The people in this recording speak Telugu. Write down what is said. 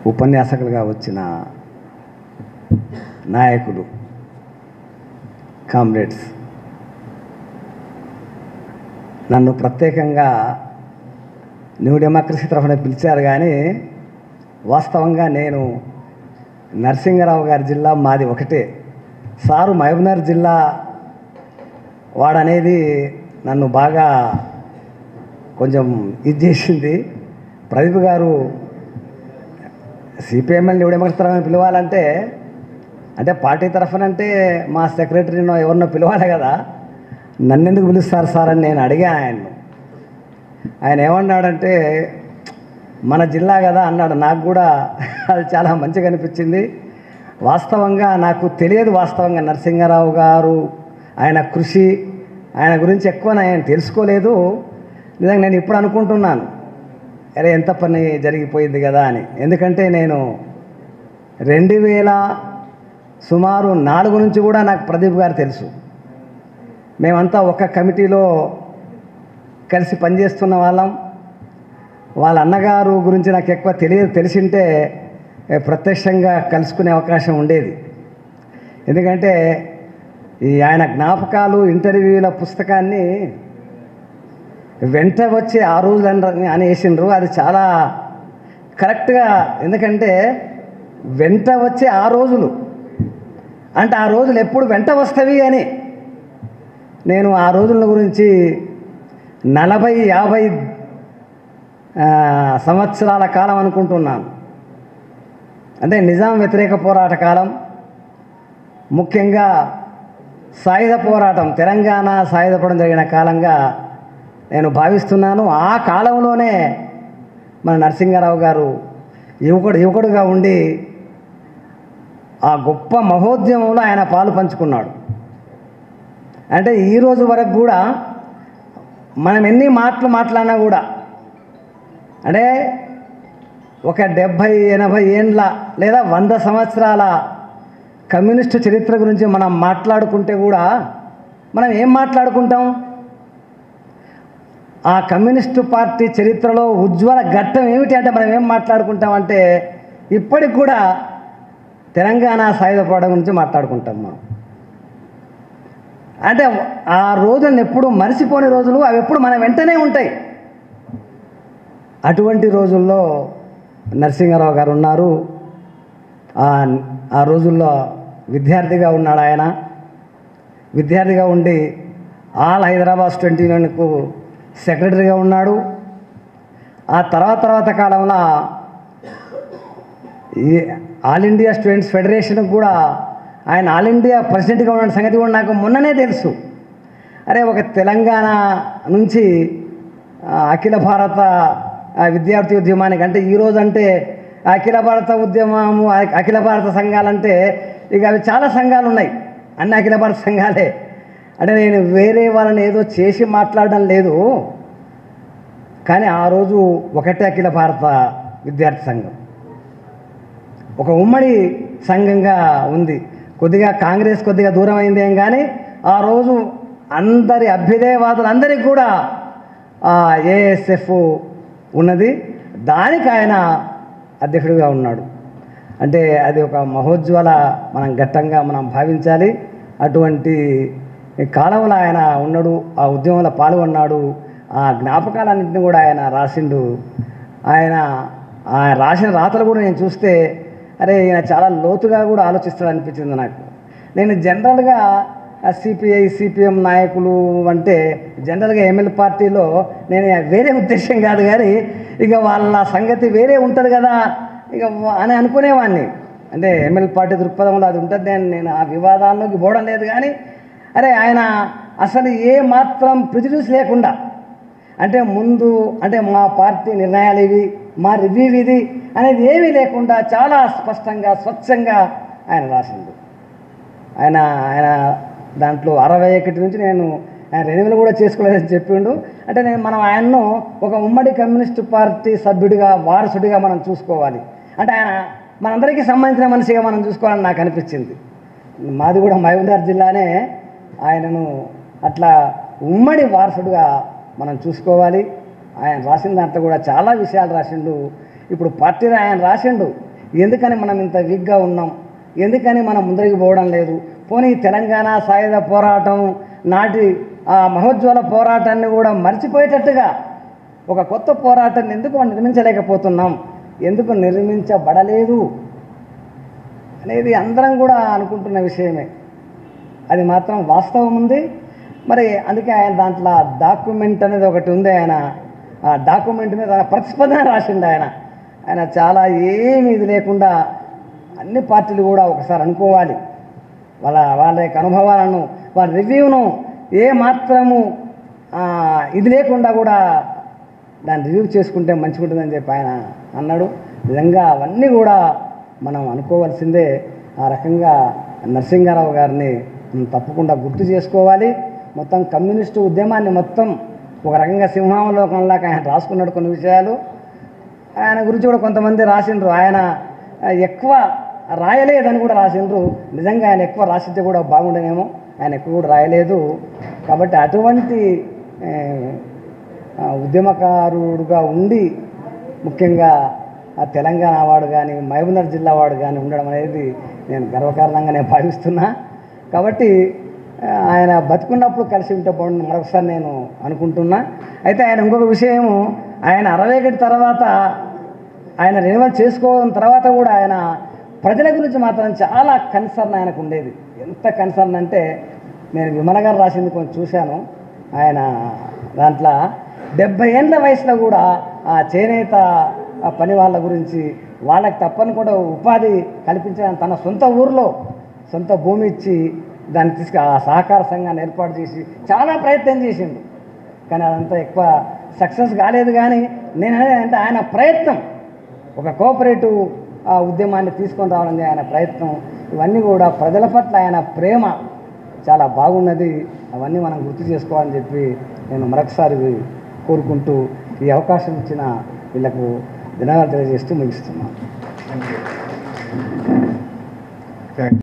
ఉపన్యాసకులుగా వచ్చిన నాయకులు కామ్రేడ్స్ నన్ను ప్రత్యేకంగా న్యూ డెమోక్రసీ తరఫున పిలిచారు కానీ వాస్తవంగా నేను నరసింగరావు గారి జిల్లా మాది ఒకటే సారు మహబూబ్నగర్ జిల్లా వాడనేది నన్ను బాగా కొంచెం ఇది చేసింది ప్రదీప్ గారు సిపిఎంఎల్ న్యూ డెమోక్రసీ తరఫున పిలవాలంటే అంటే పార్టీ తరఫున అంటే మా సెక్రటరీనో ఎవరినో పిలవాలి కదా నన్ను ఎందుకు పిలుస్తారు సార్ అని నేను అడిగాను ఆయన్ను ఆయన ఏమన్నాడంటే మన జిల్లా కదా అన్నాడు నాకు కూడా అది చాలా మంచిగా అనిపించింది వాస్తవంగా నాకు తెలియదు వాస్తవంగా నరసింహారావు గారు ఆయన కృషి ఆయన గురించి ఎక్కువ నేను తెలుసుకోలేదు నిజంగా నేను ఇప్పుడు అనుకుంటున్నాను అరే ఎంత పని జరిగిపోయింది కదా అని ఎందుకంటే నేను రెండు వేల సుమారు నాలుగు నుంచి కూడా నాకు ప్రదీప్ గారు తెలుసు మేమంతా ఒక కమిటీలో కలిసి పనిచేస్తున్న వాళ్ళం వాళ్ళ అన్నగారు గురించి నాకు ఎక్కువ తెలియదు తెలిసింటే ఏ, ప్రత్యక్షంగా కలుసుకునే అవకాశం ఉండేది ఎందుకంటే ఈ ఆయన జ్ఞాపకాలు ఇంటర్వ్యూల పుస్తకాన్ని వెంట వచ్చి ఆ రోజులు అని అని వేసిండ్రు అది చాలా కరెక్ట్గా ఎందుకంటే వెంట వచ్చే ఆ రోజులు అంటే ఆ రోజులు ఎప్పుడు వెంట వస్తవి అని నేను ఆ రోజుల గురించి నలభై యాభై ఆ, సంవత్సరాల కాలం అనుకుంటున్నాను అంటే నిజాం వ్యతిరేక పోరాట కాలం ముఖ్యంగా సాయుధ పోరాటం తెలంగాణ సాయుధ పోరాటం జరిగిన కాలంగా నేను భావిస్తున్నాను ఆ కాలంలోనే మన నరసింహారావు గారు యువకుడు యువకుడుగా ఉండి ఆ గొప్ప మహోద్యమంలో ఆయన పాలు పంచుకున్నాడు అంటే ఈ రోజు వరకు కూడా మనం ఎన్ని మాటలు మాట్లాడినా కూడా అంటే ఒక డెబ్భై ఎనభై ఏండ్ల లేదా వంద సంవత్సరాల కమ్యూనిస్టు చరిత్ర గురించి మనం మాట్లాడుకుంటే కూడా మనం ఏం మాట్లాడుకుంటాం ఆ కమ్యూనిస్టు పార్టీ చరిత్రలో ఉజ్వల ఘట్టం ఏమిటి అంటే మనం ఏం మాట్లాడుకుంటాం అంటే ఇప్పటికి కూడా తెలంగాణ సాయుధ పోరాటం గురించి మాట్లాడుకుంటాం మనం అంటే ఆ రోజులను ఎప్పుడు మరిసిపోని రోజులు అవి ఎప్పుడు మన వెంటనే ఉంటాయి అటువంటి రోజుల్లో నరసింహారావు గారు ఉన్నారు ఆ ఆ రోజుల్లో విద్యార్థిగా ఉన్నాడు ఆయన విద్యార్థిగా ఉండి ఆల్ హైదరాబాద్ స్టూడెంట్ యూనియన్కు సెక్రటరీగా ఉన్నాడు ఆ తర్వాత తర్వాత కాలంలో ఈ ఆల్ ఇండియా స్టూడెంట్స్ ఫెడరేషన్కి కూడా ఆయన ఆల్ ఇండియా ప్రెసిడెంట్గా ఉన్న సంగతి కూడా నాకు మొన్ననే తెలుసు అరే ఒక తెలంగాణ నుంచి ఆ, అఖిల భారత ఆ, విద్యార్థి ఉద్యమానికి అంటే ఈరోజు అంటే అఖిల భారత ఉద్యమము అ- అఖిల భారత సంఘాలంటే ఇక అవి చాలా సంఘాలు ఉన్నాయి అన్ని అఖిల భారత సంఘాలే అంటే నేను వేరే వాళ్ళని ఏదో చేసి మాట్లాడడం లేదు కానీ ఆ రోజు ఒకటే అఖిల భారత విద్యార్థి సంఘం ఒక ఉమ్మడి సంఘంగా ఉంది కొద్దిగా కాంగ్రెస్ కొద్దిగా దూరం అయింది ఏం కానీ ఆ రోజు అందరి అభ్యుదయవాదులందరికీ కూడా ఏఎస్ఎఫ్ ఉన్నది దానికి ఆయన అధ్యక్షుడిగా ఉన్నాడు అంటే అది ఒక మహోజ్వల మనం ఘట్టంగా మనం భావించాలి అటువంటి కాలంలో ఆయన ఉన్నాడు ఆ ఉద్యమంలో పాల్గొన్నాడు ఆ జ్ఞాపకాలన్నింటినీ కూడా ఆయన రాసిండు ఆయన ఆయన రాసిన రాతలు కూడా నేను చూస్తే అరే ఈయన చాలా లోతుగా కూడా ఆలోచిస్తాడు అనిపించింది నాకు నేను జనరల్గా సిపిఐ సిపిఎం నాయకులు అంటే జనరల్గా ఎమ్మెల్యే పార్టీలో నేను వేరే ఉద్దేశం కాదు కానీ ఇక వాళ్ళ సంగతి వేరే ఉంటుంది కదా ఇక వా- అని అనుకునేవాడిని అంటే ఎమ్మెల్యే పార్టీ దృక్పథంలో అది ఉంటుంది అని నేను ఆ వివాదాల్లోకి పోవడం లేదు కానీ అరే ఆయన అసలు ఏ మాత్రం ప్రిజుడ్యూస్ లేకుండా అంటే ముందు అంటే మా పార్టీ నిర్ణయాలు ఇవి మా రివ్యూ ఇది అనేది ఏమీ లేకుండా చాలా స్పష్టంగా స్వచ్ఛంగా ఆయన రాసిండు ఆయన ఆయన దాంట్లో అరవై ఒకటి నుంచి నేను ఆయన రెన్యువల్ కూడా చేసుకోలేదని చెప్పిండు అంటే నేను మనం ఆయన్ను ఒక ఉమ్మడి కమ్యూనిస్ట్ పార్టీ సభ్యుడిగా వారసుడిగా మనం చూసుకోవాలి అంటే ఆయన మనందరికీ సంబంధించిన మనిషిగా మనం చూసుకోవాలని నాకు అనిపించింది మాది కూడా మహబూబ్నగర్ జిల్లానే ఆయనను అట్లా ఉమ్మడి వారసుడిగా మనం చూసుకోవాలి ఆయన రాసిన దాంట్లో కూడా చాలా విషయాలు రాసిండు ఇప్పుడు పార్టీని ఆయన రాసిండు ఎందుకని మనం ఇంత వీక్గా ఉన్నాం ఎందుకని మనం ముందరికి పోవడం లేదు పోనీ తెలంగాణ సాయుధ పోరాటం నాటి ఆ మహోజ్వల పోరాటాన్ని కూడా మర్చిపోయేటట్టుగా ఒక కొత్త పోరాటాన్ని ఎందుకు మనం నిర్మించలేకపోతున్నాం ఎందుకు నిర్మించబడలేదు అనేది అందరం కూడా అనుకుంటున్న విషయమే అది మాత్రం వాస్తవం ఉంది మరి అందుకే ఆయన దాంట్లో డాక్యుమెంట్ అనేది ఒకటి ఉంది ఆయన ఆ డాక్యుమెంట్ మీద ఆయన ప్రతిస్పందన రాసిండు ఆయన ఆయన చాలా ఏమీ ఇది లేకుండా అన్ని పార్టీలు కూడా ఒకసారి అనుకోవాలి వాళ్ళ వాళ్ళ యొక్క అనుభవాలను వాళ్ళ రివ్యూను ఏ మాత్రము ఆ, ఇది లేకుండా కూడా దాన్ని రివ్యూ చేసుకుంటే మంచిగా ఉంటుందని చెప్పి ఆయన అన్నాడు నిజంగా అవన్నీ కూడా మనం అనుకోవాల్సిందే ఆ రకంగా నరసింహారావు గారిని మనం తప్పకుండా గుర్తు చేసుకోవాలి మొత్తం కమ్యూనిస్టు ఉద్యమాన్ని మొత్తం ఒక రకంగా సింహావలోకంలాగా ఆయన రాసుకున్నాడు కొన్ని విషయాలు ఆయన గురించి కూడా కొంతమంది రాసిండ్రు ఆయన ఆ, ఎక్కువ రాయలేదని కూడా రాసిండ్రు నిజంగా ఆయన ఎక్కువ రాసితే కూడా బాగుండేనేమో ఆయన ఎక్కువ కూడా రాయలేదు కాబట్టి అటువంటి ఏ, ఆ, ఉద్యమకారుడుగా ఉండి ముఖ్యంగా ఆ తెలంగాణ వాడు కానీ మహబూబ్నగర్ జిల్లా వాడు కానీ ఉండడం అనేది నేను గర్వకారణంగా నేను భావిస్తున్నా కాబట్టి ఆ, ఆయన బతుకున్నప్పుడు కలిసి ఉంటే బాగుంది మరొకసారి నేను అనుకుంటున్నా అయితే ఆయన ఇంకొక విషయము ఆయన అరవై ఒకటి తర్వాత ఆయన రెన్యువల్ చేసుకోవడం తర్వాత కూడా ఆయన ప్రజల గురించి మాత్రం చాలా కన్సర్న్ ఆయనకు ఉండేది ఎంత కన్సర్న్ అంటే నేను విమల గారు రాసింది కొంచెం చూశాను ఆయన దాంట్లో డెబ్బై ఏండ్ల వయసులో కూడా ఆ చేనేత ఆ పని వాళ్ళ గురించి వాళ్ళకి తప్పనికుండా ఉపాధి కల్పించడానికి తన సొంత ఊరిలో సొంత భూమి ఇచ్చి దాన్ని తీసుకు ఆ సహకార సంఘాన్ని ఏర్పాటు చేసి చాలా ప్రయత్నం చేసిండు కానీ అదంతా ఎక్కువ సక్సెస్ కాలేదు కానీ నేను అనేది అంటే ఆయన ప్రయత్నం ఒక కోఆపరేటివ్ ఆ ఉద్యమాన్ని తీసుకొని రావాలని ఆయన ప్రయత్నం ఇవన్నీ కూడా ప్రజల పట్ల ఆయన ప్రేమ చాలా బాగున్నది అవన్నీ మనం గుర్తు చేసుకోవాలని చెప్పి నేను మరొకసారి కోరుకుంటూ ఈ అవకాశం ఇచ్చిన వీళ్ళకు ధన్యవాదాలు తెలియజేస్తూ ముగిస్తున్నాను థ్యాంక్